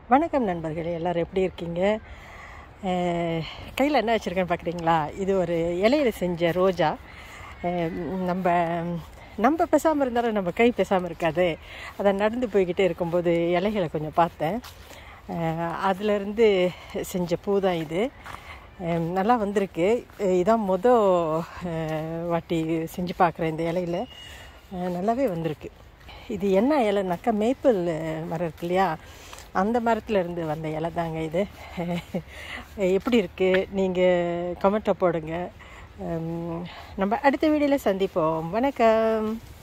வணக்கம் நண்பர்களே எல்லோரும் எப்படி இருக்கீங்க கையில் என்ன வச்சுருக்கேன்னு பார்க்குறீங்களா இது ஒரு இலையில செஞ்ச ரோஜா அஹ் நம்ம நம்ம பேசாமல் இருந்தாலும் நம்ம கை பேசாமல் இருக்காது அதை நடந்து போய்கிட்டே இருக்கும்போது இலைகளை கொஞ்சம் பார்த்தேன் அதிலிருந்து செஞ்ச பூ தான் இது அஹ் நல்லா வந்திருக்கு அஹ் இதான் மொத அஹ் வாட்டி செஞ்சு பார்க்குறேன் இந்த இலையில அஹ் நல்லாவே வந்திருக்கு இது என்ன இலைனாக்கா மேப்பிள் மரம் இருக்கு இல்லையா அந்த மரத்துல இருந்து வந்த இலை தாங்க இது எப்படி இருக்குது நீங்கள் கமெண்ட்டை போடுங்க உம், நம்ம அடுத்த வீடியோவில் சந்திப்போம் வணக்கம்